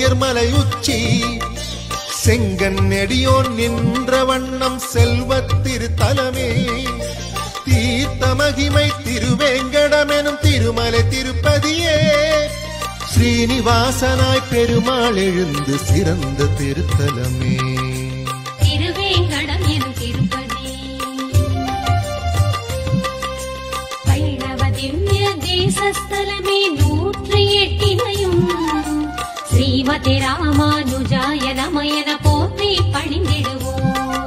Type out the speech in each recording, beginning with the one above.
உயர்மலை உச்சி செங்கன் நெடியோன் நின்ற வண்ணம் செல்வத் திருத்தலமே தீர்த்த மகிமை திருவேங்கடமெனும் திருமலை திருப்பதியே ஸ்ரீனிவாசனாய் பெருமாள் எழுந்து சிறந்த திருத்தலமே திருவேங்கடம் எனும் திருப்பதி வைணவ திவ்ய தேசஸ்தலமே நூற்றி எட்டினையும் ஸ்ரீமதி ராமானுஜாய நமயன போற்றி பணிந்திடுவோம்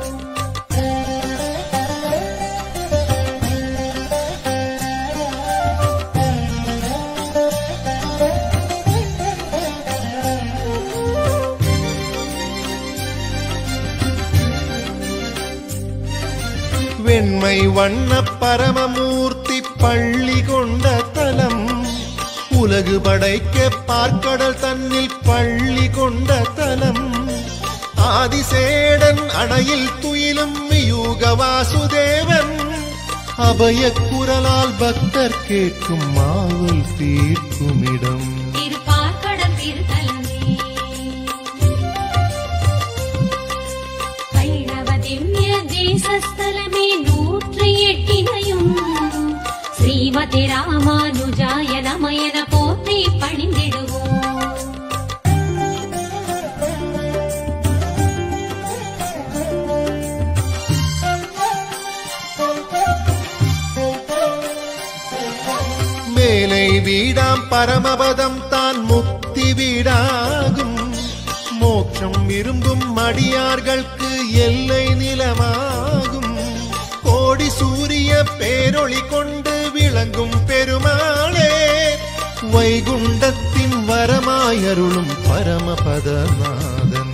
வெண்மை வண்ண பரமமூர்த்தி பள்ளி கொண்ட தலம் உலகு படைக்க பார்க்கடல் தன்னில் பள்ளி கொண்ட தலம் ஆதிசேடன் அணையில் துயிலும் யூக வாசுதேவன் அபய குரலால் பக்தர் கேட்கும் மாவல் தீர்க்கும் இடம் திருப்பார்க்கடல் திருத்தலமே வைணவ திவ்ய தேசஸ்தலமே நூற்றி எட்டினையும் ஸ்ரீமதி ராமானுஜாய நமயன போற்றி பணிந்திடுவோம் மேலை வீடாம் பரமபதம் தான் முக்தி வீடாகும் மோட்சம் விரும்பும் அடியார்களுக்கு எல்லை நிலமாகும் கோடி சூரிய பேரொளி கொண்டு விளங்கும் பெருமாளே வைகுண்டத்தின் வரமாயருளும் பரமபதநாதன்